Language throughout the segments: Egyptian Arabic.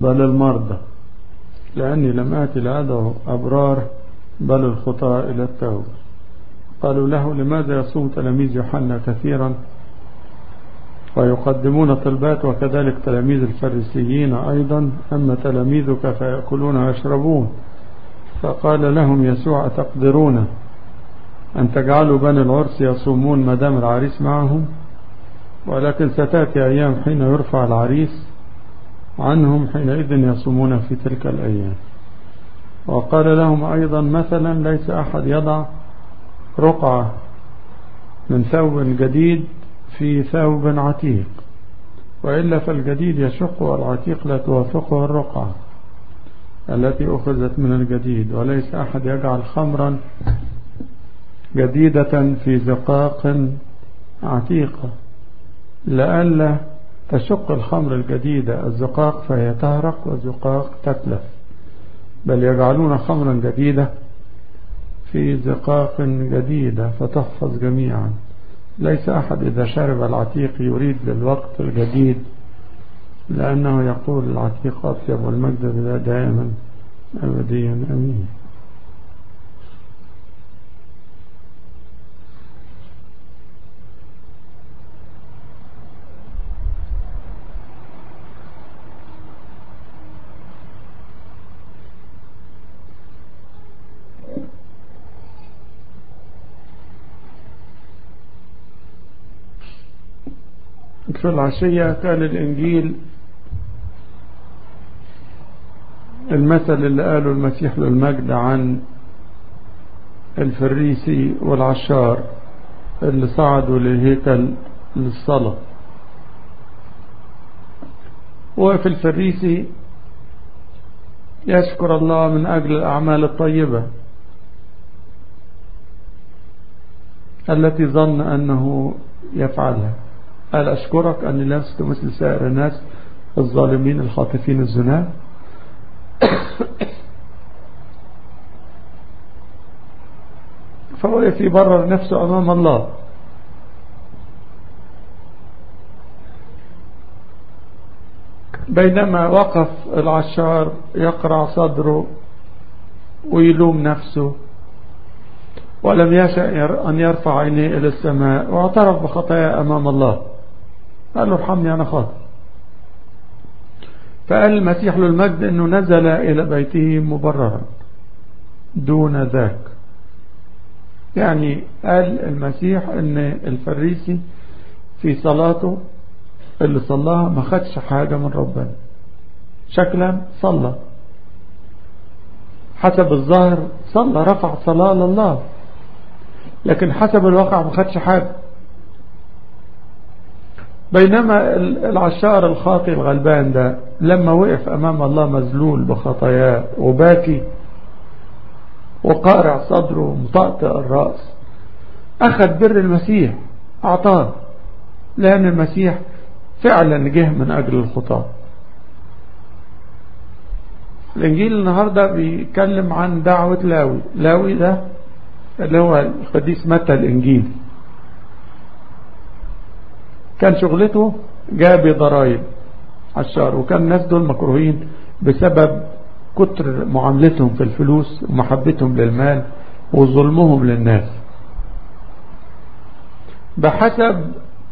بل المرضى لأني لم آتي لأدعو أبرار بل الخطاة إلى التوبة قالوا له لماذا يصوم تلاميذ يوحنا كثيرا ويقدمون طلبات وكذلك تلاميذ الفريسيين أيضا أما تلاميذك فيأكلون ويشربون فقال لهم يسوع تقدرون أن تجعلوا بني العرس يصومون مدام العريس معهم ولكن ستأتي أيام حين يرفع العريس عنهم حينئذ يصومون في تلك الأيام وقال لهم أيضا مثلا ليس أحد يضع رقعة من ثوب جديد في ثوب عتيق وإلا فالجديد يشق والعتيق لا توافقه الرقعة التي أخذت من الجديد وليس أحد يجعل خمرا جديدة في زقاق عتيقة لئلا تشق الخمر الجديدة الزقاق فهي تهرق والزقاق تتلف بل يجعلون خمرا جديدة في زقاق جديدة فتحفظ جميعا ليس أحد إذا شرب العتيق يريد للوقت الجديد لأنه يقول العتيق أطيب والمجد دائما أبديا أمين في العشية كان الإنجيل المثل اللي قاله المسيح للمجد عن الفريسي والعشار اللي صعدوا للهيكل للصلاة وفي الفريسي يشكر الله من أجل الأعمال الطيبة التي ظن أنه يفعلها قال أشكرك أني لست مثل سائر الناس الظالمين الخاطفين الزنا فوقف يبرر نفسه أمام الله بينما وقف العشار يقرع صدره ويلوم نفسه ولم يشأ أن يرفع عينيه إلى السماء واعترف بخطايا أمام الله قال له ارحمني أنا خاطئ فقال المسيح للمجد أنه نزل إلى بيته مبررا دون ذاك يعني قال المسيح أن الفريسي في صلاته اللي صلاها ما خدش حاجة من ربنا شكلا صلى حسب الظاهر صلى رفع صلاة لله لكن حسب الواقع ما خدش حاجة بينما العشار الخاطئ الغلبان ده لما وقف أمام الله مذلول بخطاياه وباكي وقارع صدره ومطأطئ الرأس أخذ بر المسيح أعطاه لأن المسيح فعلا جه من أجل الخطاة الإنجيل النهاردة بيتكلم عن دعوة لاوي لاوي ده اللي هو القديس متى الإنجيل كان شغلته جاب ضرائب عشار وكان الناس دول مكروهين بسبب كتر معاملتهم في الفلوس ومحبتهم للمال وظلمهم للناس بحسب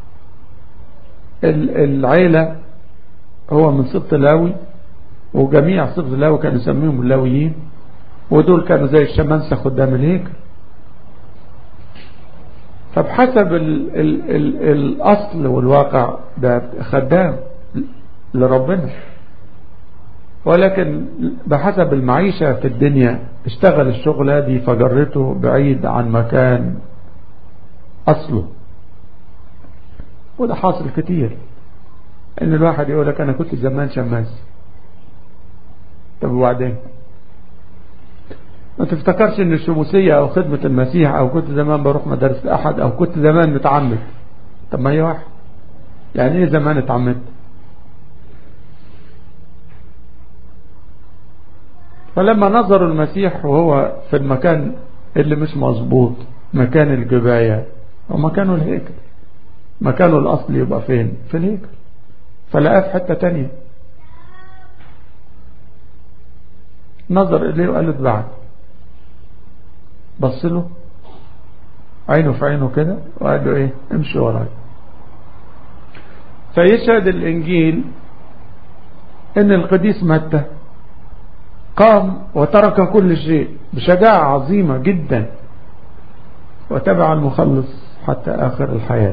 العيلة هو من سبط لاوي وجميع سبط لاوي كانوا يسميهم اللاويين ودول كانوا زي الشمانسة خدام الهيكل فبحسب ال ال ال الأصل والواقع ده خدام لربنا ولكن بحسب المعيشة في الدنيا اشتغل الشغلة دي فجرته بعيد عن مكان أصله وده حاصل كتير ان الواحد يقول لك انا كنت زمان شماس طب وبعدين ما تفتكرش ان الشموسية او خدمة المسيح او كنت زمان بروح مدارس احد او كنت زمان متعمد طب ما هي واحد يعني ايه زمان اتعمدت فلما نظروا المسيح وهو في المكان اللي مش مظبوط مكان الجباية ومكانه الهيكل مكانه الأصلي يبقى فين في الهيكل فلقاه في حتة تانية نظر إليه وقال له اتبعني بص له عينه في عينه كده وقال له ايه امشي وراي فيشهد الانجيل ان القديس متى قام وترك كل شيء بشجاعة عظيمة جدا وتبع المخلص حتى آخر الحياة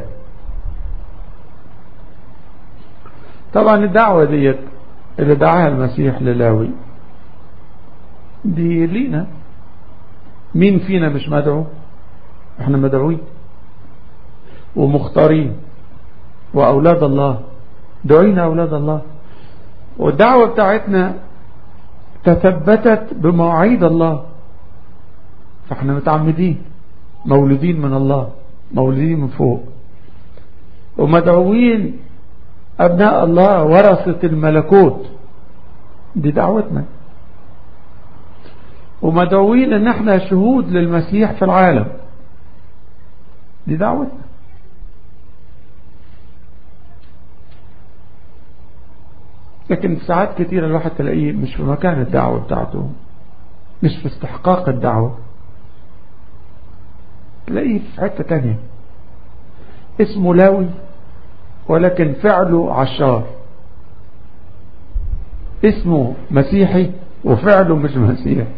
طبعا الدعوة ديت اللي دعاها المسيح للاوي دي لينا مين فينا مش مدعو احنا مدعوين ومختارين وأولاد الله دعينا أولاد الله والدعوة بتاعتنا تثبتت بمواعيد الله فاحنا متعمدين مولودين من الله مولودين من فوق ومدعوين أبناء الله ورثة الملكوت دي دعوتنا ومدعوين ان احنا شهود للمسيح في العالم دي دعوتنا لكن ساعات كتير الواحد تلاقيه مش في مكان الدعوة بتاعته مش في استحقاق الدعوة تلاقيه في حتة تانية اسمه لاوي ولكن فعله عشار اسمه مسيحي وفعله مش مسيحي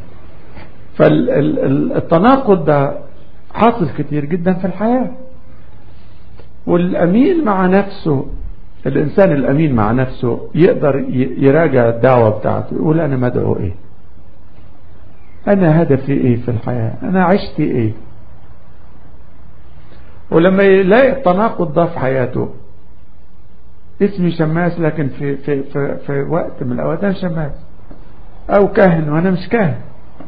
فالتناقض ده حاصل كتير جدا في الحياة والأمين مع نفسه الإنسان الأمين مع نفسه يقدر يراجع الدعوة بتاعته يقول أنا مدعو إيه أنا هدفي إيه في الحياة أنا عشتي إيه ولما يلاقي التناقض ده في حياته اسمي شماس لكن في, في, في, في وقت من الأوقات أنا شماس أو كاهن وأنا مش كاهن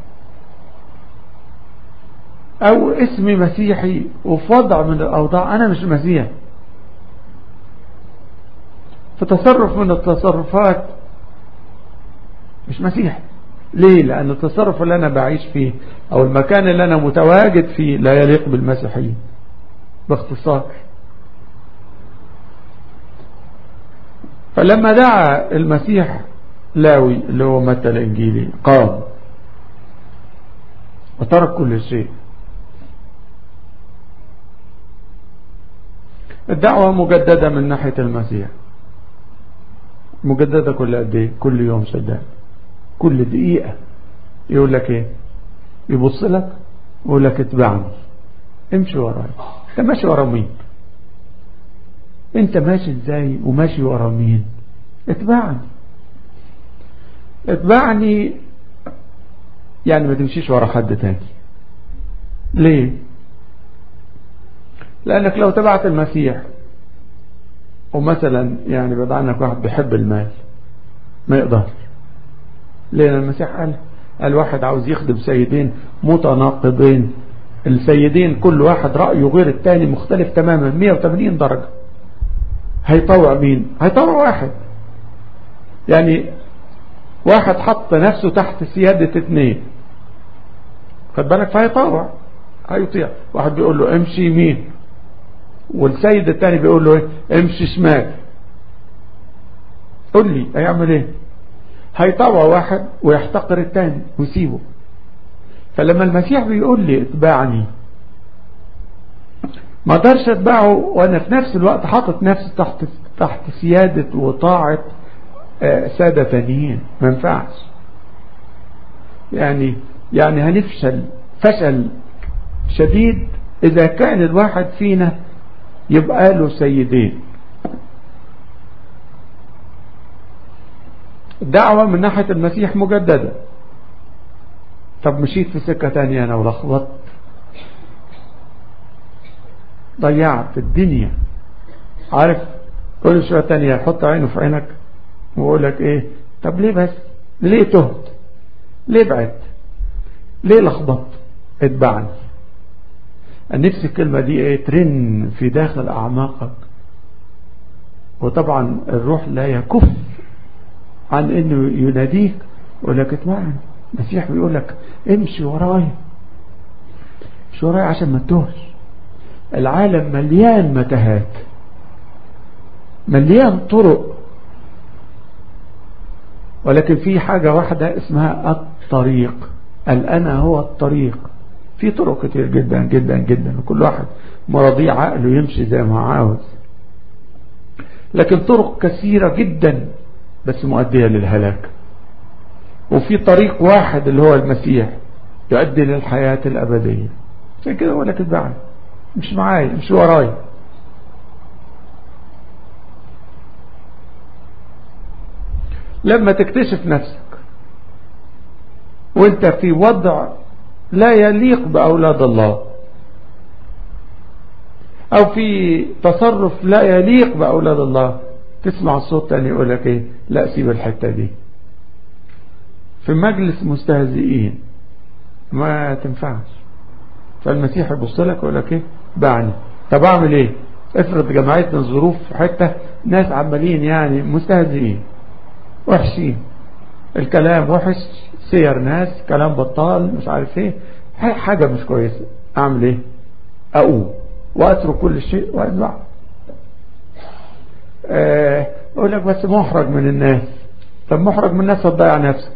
أو اسمي مسيحي وفي وضع من الأوضاع أنا مش مسيحي فتصرف من التصرفات مش مسيحي ليه لأن التصرف اللي أنا بعيش فيه أو المكان اللي أنا متواجد فيه لا يليق بالمسيحيين باختصار فلما دعا المسيح لاوي اللي هو متى الإنجيلي قام وترك كل شيء الدعوة مجددة من ناحية المسيح مجددة كل قد ايه كل يوم صدق كل دقيقة يقول لك ايه يبص لك ويقول لك اتبعني امشي وراي انت ماشي ورا مين انت ماشي ازاي وماشي ورا مين اتبعني اتبعني يعني ما تمشيش ورا حد تاني ليه لانك لو تبعت المسيح ومثلا يعني بعد عنك واحد بيحب المال ما يقدر لان المسيح قال قال واحد عاوز يخدم سيدين متناقضين السيدين كل واحد رأيه غير التاني مختلف تماما 180 درجة هيطوع مين هيطوع واحد يعني واحد حط نفسه تحت سيادة اثنين خد بالك فهيطوع هيطيع واحد بيقول له امشي يمين والسيد الثاني بيقول له ايه امشي شمال قول لي هيعمل ايه هيطوع واحد ويحتقر الثاني ويسيبه فلما المسيح بيقول لي اتبعني ما اقدرش اتبعه وانا في نفس الوقت حاطط نفسي تحت تحت سيادة وطاعة سادة ثانيين ما ينفعش يعني يعني هنفشل فشل شديد اذا كان الواحد فينا يبقى له سيدين الدعوة من ناحية المسيح مجددة طب مشيت في سكة تانية انا ولخبطت ضيعت الدنيا عارف كل شوية تانية يحط عينه في عينك ويقول لك ايه طب ليه بس ليه تهت ليه بعدت ليه لخبطت اتبعني نفس الكلمة دي ايه ترن في داخل اعماقك وطبعا الروح لا يكف عن انه يناديك ويقول لك اتبعني المسيح بيقول لك امشي ورايا امشي ورايا عشان ما تتوهش العالم مليان متاهات مليان طرق ولكن في حاجة واحدة اسمها الطريق الأنا هو الطريق في طرق كتير جدا جدا جدا وكل واحد مرضي عقله يمشي زي ما عاوز لكن طرق كثيرة جدا بس مؤدية للهلاك وفي طريق واحد اللي هو المسيح يؤدي للحياة الأبدية عشان كده ولا تتبعني مش معايا مش ورايا لما تكتشف نفسك وانت في وضع لا يليق بأولاد الله أو في تصرف لا يليق بأولاد الله تسمع الصوت تاني يقول لك ايه لا سيب الحتة دي في مجلس مستهزئين ما تنفعش فالمسيح يبص لك ويقول لك ايه باعني طب اعمل ايه افرض جمعيتنا الظروف في حته ناس عمالين يعني مستهزئين وحشين الكلام وحش سير ناس كلام بطال مش عارف ايه حاجه مش كويسه اعمل ايه اقوم واترك كل شيء واتبع أه اقول لك بس محرج من الناس طب محرج من الناس هتضيع نفسك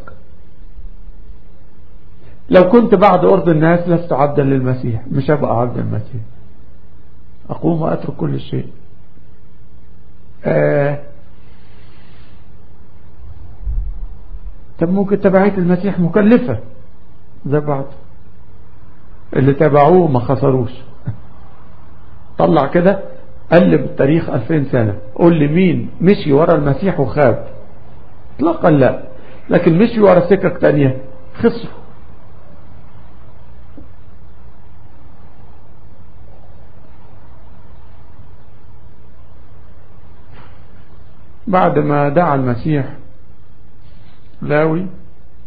لو كنت بعد أرض الناس لست عبدا للمسيح مش هبقى عبد المسيح أقوم وأترك كل شيء آه طب ممكن تبعية المسيح مكلفة زي بعض اللي تبعوه ما خسروش طلع كده قلب التاريخ 2000 سنة قول لي مين مشي ورا المسيح وخاب اطلاقا لا لكن مشي ورا سكك تانية خسروا بعد ما دعا المسيح لاوي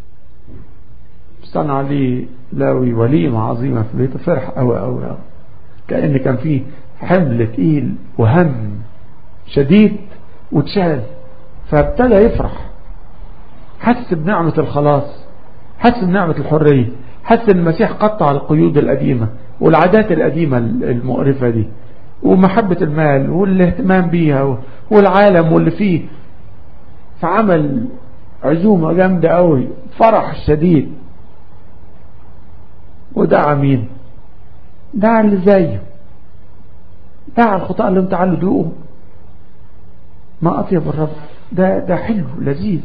صنع لي لاوي وليمة عظيمة في بيته فرح أوي أوي أوي كأن كان فيه حمل تقيل وهم شديد واتشال فابتدى يفرح حس بنعمة الخلاص حس بنعمة الحرية حس ان المسيح قطع القيود القديمة والعادات القديمة المقرفة دي ومحبة المال والاهتمام بيها والعالم واللي فيه فعمل عزومة جامدة قوي فرح شديد ودعا مين دعا اللي زيه دعا الخطاء اللي تعالوا دوقوا ما أطيب الرب ده ده حلو لذيذ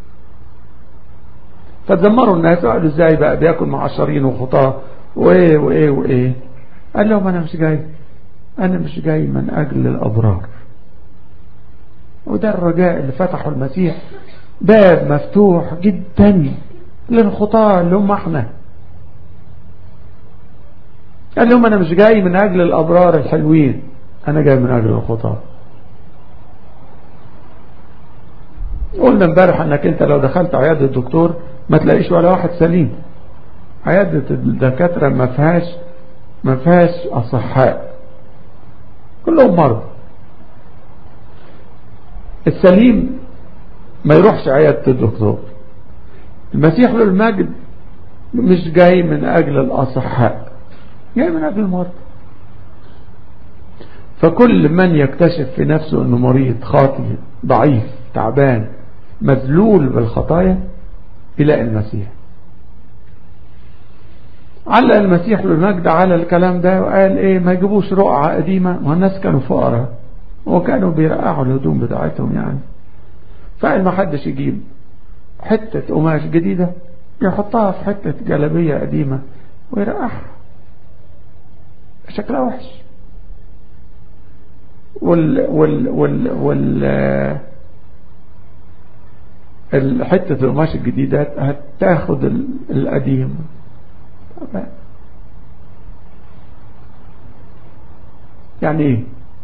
فتذمروا الناس قالوا ازاي بقى بياكل مع عشرين وخطاة وايه وايه وايه قال لهم انا مش جاي انا مش جاي من اجل الابرار وده الرجاء اللي فتحه المسيح باب مفتوح جدا للخطاة اللي هم احنا قال لهم انا مش جاي من اجل الابرار الحلوين انا جاي من اجل الخطاة قلنا امبارح انك انت لو دخلت عيادة الدكتور ما تلاقيش ولا واحد سليم عيادة الدكاترة ما فيهاش ما فيهاش اصحاء كلهم مرضى السليم ما يروحش عيادة الدكتور المسيح له المجد مش جاي من أجل الأصحاء جاي من أجل المرضى فكل من يكتشف في نفسه أنه مريض خاطئ ضعيف تعبان مذلول بالخطايا يلاقي المسيح علق المسيح بالمجد على الكلام ده وقال ايه ما يجيبوش رقعة قديمة ما الناس كانوا فقراء وكانوا بيرقعوا الهدوم بتاعتهم يعني فقال ما حدش يجيب حتة قماش جديدة يحطها في حتة جلبية قديمة ويرقعها شكلها وحش وال وال وال وال حتة القماش الجديدة هتاخد القديم يعني ايه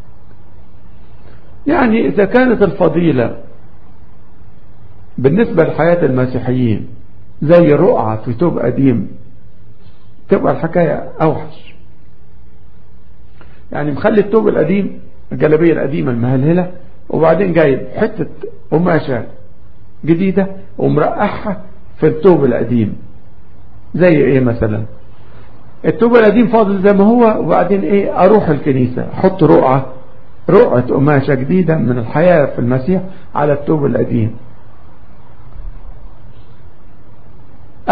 يعني اذا كانت الفضيلة بالنسبة لحياة المسيحيين زي رقعة في توب قديم تبقى الحكاية اوحش يعني مخلي التوب القديم الجلابية القديمة المهلهلة وبعدين جايب حتة قماشة جديدة ومرقعها في التوب القديم زي ايه مثلا التوب القديم فاضل زي ما هو وبعدين ايه اروح الكنيسة احط رقعة رقعة قماشة جديدة من الحياة في المسيح على التوب القديم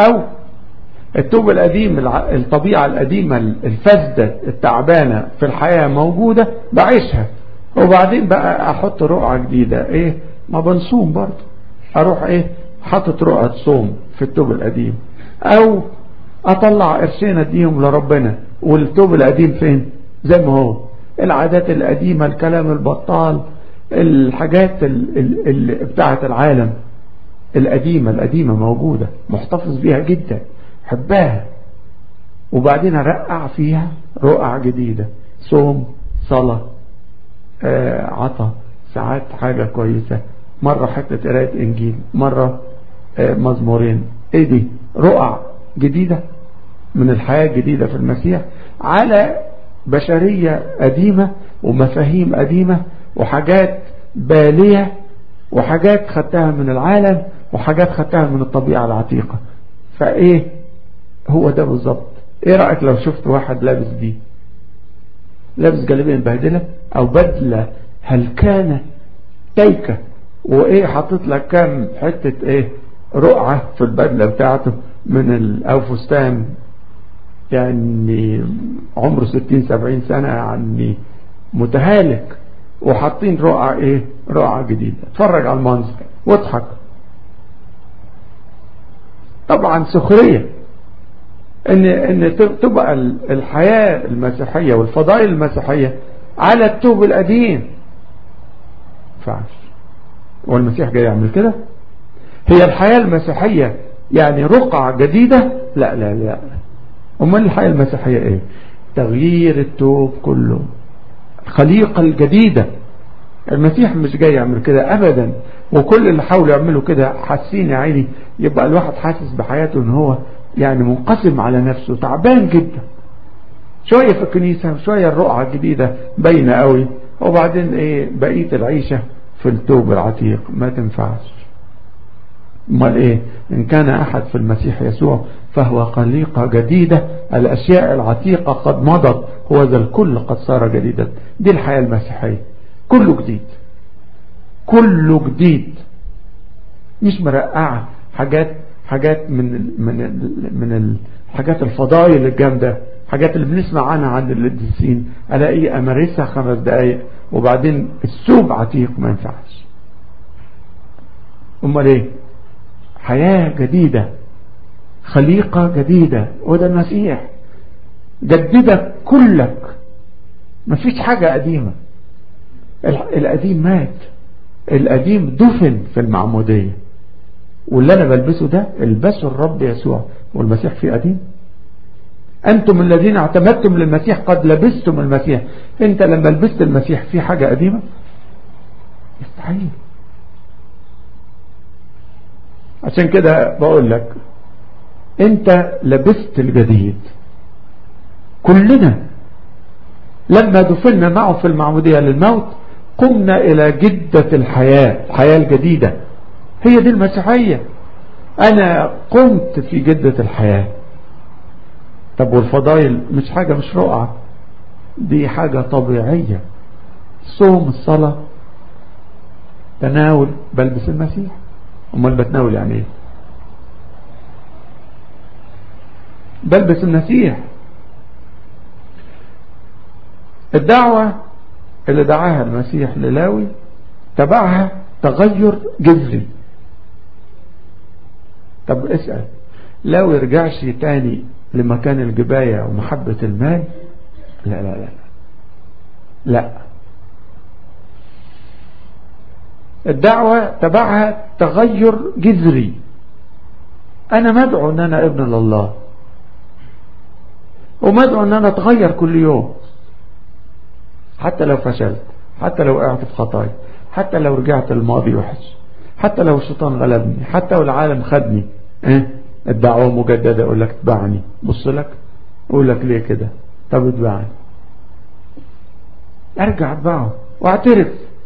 او التوب القديم الطبيعة القديمة الفاسدة التعبانة في الحياة موجودة بعيشها وبعدين بقى احط رقعة جديدة ايه ما بنصوم برضه اروح ايه حاطط رقعة صوم في التوب القديم او اطلع قرشين اديهم لربنا والتوب القديم فين زي ما هو العادات القديمة الكلام البطال الحاجات اللي بتاعت العالم القديمة القديمة موجودة محتفظ بيها جدا حباها وبعدين ارقع فيها رقع جديدة صوم صلاة آه عطا ساعات حاجة كويسة مرة حتة قراية انجيل مرة آه مزمورين ايه دي رقع جديدة من الحياة الجديدة في المسيح على بشرية قديمة ومفاهيم قديمة وحاجات بالية وحاجات خدتها من العالم وحاجات خدتها من الطبيعة العتيقة فايه هو ده بالظبط ايه رأيك لو شفت واحد لابس دي لابس جلابيه مبهدله او بدله هلكانه تايكه وايه حاطط لك كام حته ايه رقعه في البدله بتاعته من ال... او فستان يعني عمره 60 70 سنه يعني متهالك وحاطين رقعه ايه رقعه جديده اتفرج على المنظر واضحك طبعا سخريه ان ان تبقى الحياة المسيحية والفضائل المسيحية على التوب القديم فعش والمسيح جاي يعمل كده هي الحياة المسيحية يعني رقعة جديدة لا لا لا امال الحياة المسيحية ايه تغيير التوب كله الخليقة الجديدة المسيح مش جاي يعمل كده ابدا وكل اللي حاولوا يعملوا كده حاسين يا عيني يبقى الواحد حاسس بحياته ان هو يعني منقسم على نفسه تعبان جدا شوية في الكنيسة شوية الرقعة الجديدة باينة قوي وبعدين ايه بقية العيشة في التوب العتيق ما تنفعش امال ايه ان كان احد في المسيح يسوع فهو خليقة جديدة الاشياء العتيقة قد مضت هو ذا الكل قد صار جديدا دي الحياة المسيحية كله جديد كله جديد مش مرقعة حاجات حاجات من ال من ال من الحاجات الفضائل الجامده حاجات اللي بنسمع عنها عند القديسين الاقي امارسها خمس دقايق وبعدين السوب عتيق ما ينفعش امال ايه حياه جديده خليقه جديده وده المسيح جددك كلك مفيش حاجه قديمه القديم مات القديم دفن في المعموديه واللي انا بلبسه ده البسه الرب يسوع والمسيح فيه قديم انتم الذين اعتمدتم للمسيح قد لبستم المسيح انت لما لبست المسيح في حاجة قديمة يستحيل عشان كده بقول لك انت لبست الجديد كلنا لما دفنا معه في المعمودية للموت قمنا الى جدة الحياة الحياة الجديدة هي دي المسيحية انا قمت في جدة الحياة طب والفضائل مش حاجة مش رقعة دي حاجة طبيعية صوم الصلاة تناول بلبس المسيح امال بتناول يعني ايه بلبس المسيح الدعوة اللي دعاها المسيح للاوي تبعها تغير جذري طب اسأل لو يرجعش تاني لمكان الجباية ومحبة المال لا لا لا لا الدعوة تبعها تغير جذري انا مدعو ان انا ابن لله ومدعو ان انا اتغير كل يوم حتى لو فشلت حتى لو وقعت في خطايا حتى لو رجعت الماضي وحش حتى لو الشيطان غلبني حتى لو العالم خدني اه الدعوة مجددة اقول لك اتبعني بص لك اقول لك ليه كده طب اتبعني ارجع اتبعه واعترف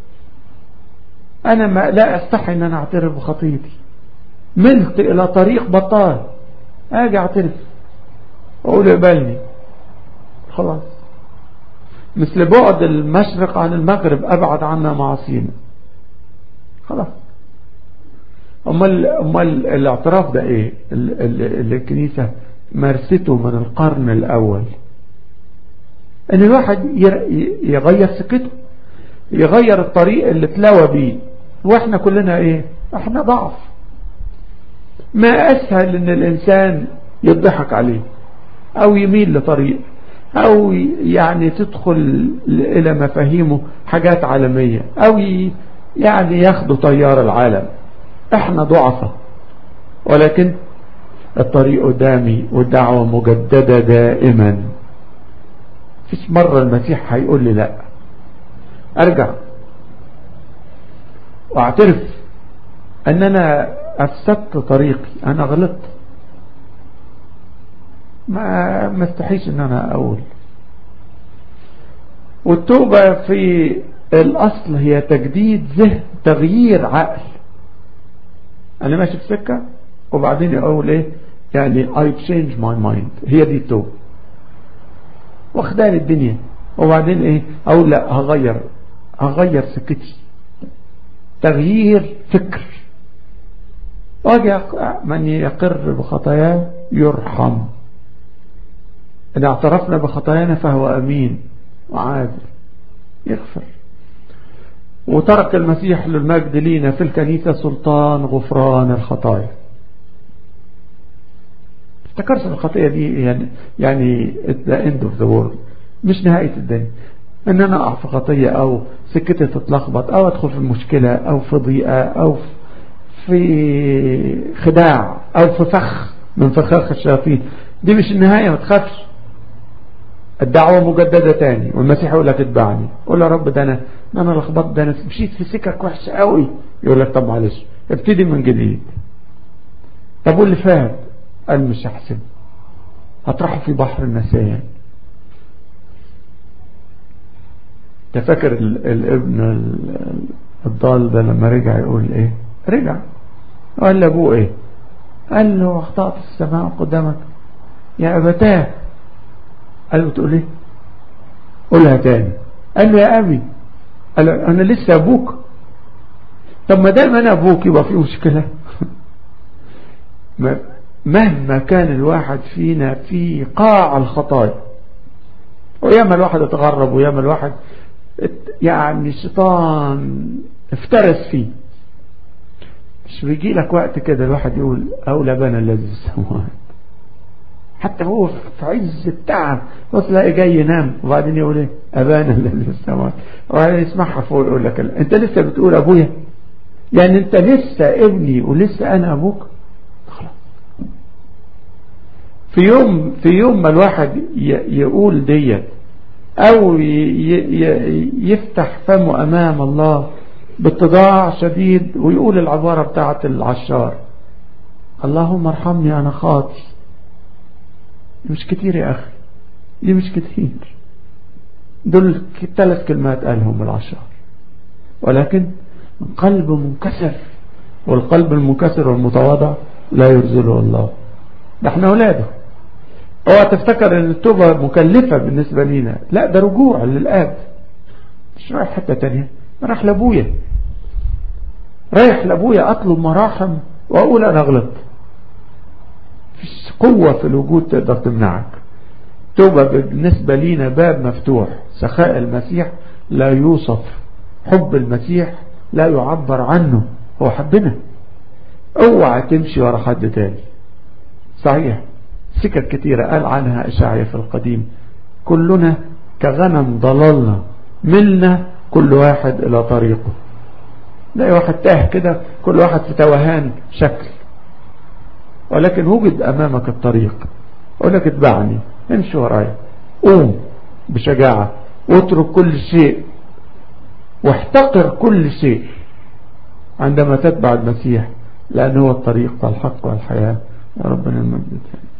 انا ما لا استحي ان انا اعترف بخطيتي ملت الى طريق بطال اجي اعترف اقول اقبلني خلاص مثل بعد المشرق عن المغرب ابعد عنا معاصينا خلاص امال امال الاعتراف ده ايه اللي الكنيسة مارسته من القرن الاول ان الواحد يغير سكته يغير الطريق اللي تلاوى بيه واحنا كلنا ايه احنا ضعف ما اسهل ان الانسان يضحك عليه او يميل لطريق او يعني تدخل الى مفاهيمه حاجات عالمية او يعني ياخدوا طيار العالم احنا ضعفة ولكن الطريق قدامي والدعوة مجددة دائما فيش مرة المسيح هيقول لي لا ارجع واعترف ان انا افسدت طريقي انا غلطت ما ما استحيش ان انا اقول والتوبة في الاصل هي تجديد ذهن تغيير عقل انا ماشي في سكة وبعدين اقول ايه يعني I change my mind هي دي التوبة واخداني الدنيا وبعدين ايه اقول لا هغير هغير سكتي تغيير فكر واجي من يقر بخطاياه يرحم إن اعترفنا بخطايانا فهو أمين وعادل يغفر وترك المسيح للمجد لينا في الكنيسة سلطان غفران الخطايا افتكرت الخطية دي يعني يعني the end of the world مش نهاية الدنيا ان انا اقع في خطية او سكتي تتلخبط او ادخل في مشكلة او في ضيقة او في خداع او في فخ من فخاخ الشياطين دي مش النهاية ما تخافش الدعوة مجددة تاني والمسيح يقول لك اتبعني قول يا رب ده انا ده انا لخبطت ده انا مشيت في سكك وحشة قوي يقول لك طب معلش ابتدي من جديد طب واللي فات قال مش هحسب هطرحه في بحر النسيان تفكر الابن الضال ده لما رجع يقول ايه رجع قال لابوه ايه قال له اخطأت في السماء قدامك يا ابتاه قال له تقول ايه قولها تاني قال له يا ابي قال له انا لسه ابوك طب ما دام انا ابوك يبقى في مشكلة مهما كان الواحد فينا في قاع الخطايا وياما الواحد اتغرب وياما الواحد يعني الشيطان افترس فيه مش بيجي لك وقت كده الواحد يقول أولى بنا الذي في السماوات حتى هو في عز التعب وتلاقي جاي ينام وبعدين يقول ايه أبانا الذي في السماوات وبعدين يسمعها فوق يقول لك انت لسه بتقول أبويا يعني انت لسه ابني ولسه أنا أبوك خلاص في يوم في يوم ما الواحد يقول ديت او يفتح فمه امام الله باتضاع شديد ويقول العبارة بتاعت العشار اللهم ارحمني انا خاطي مش كتير يا اخي دي مش كتير دول ثلاث كلمات قالهم العشار ولكن قلب منكسر والقلب المنكسر والمتواضع لا يرزله الله ده احنا اولاده اوعى تفتكر ان التوبة مكلفة بالنسبة لينا لا ده رجوع للآب مش رايح حتة تانية رايح لابويا رايح لابويا اطلب مراحم واقول انا غلط فيش قوة في الوجود تقدر تمنعك توبة بالنسبة لينا باب مفتوح سخاء المسيح لا يوصف حب المسيح لا يعبر عنه هو حبنا اوعى تمشي ورا حد تاني صحيح سكك كتيرة قال عنها إشعيا في القديم كلنا كغنم ضللنا ملنا كل واحد إلى طريقه لا واحد تاه كده كل واحد في توهان شكل ولكن وجد أمامك الطريق يقول لك اتبعني امشي ورايا قوم بشجاعة واترك كل شيء واحتقر كل شيء عندما تتبع المسيح لأنه هو الطريق والحق والحياة يا ربنا المجد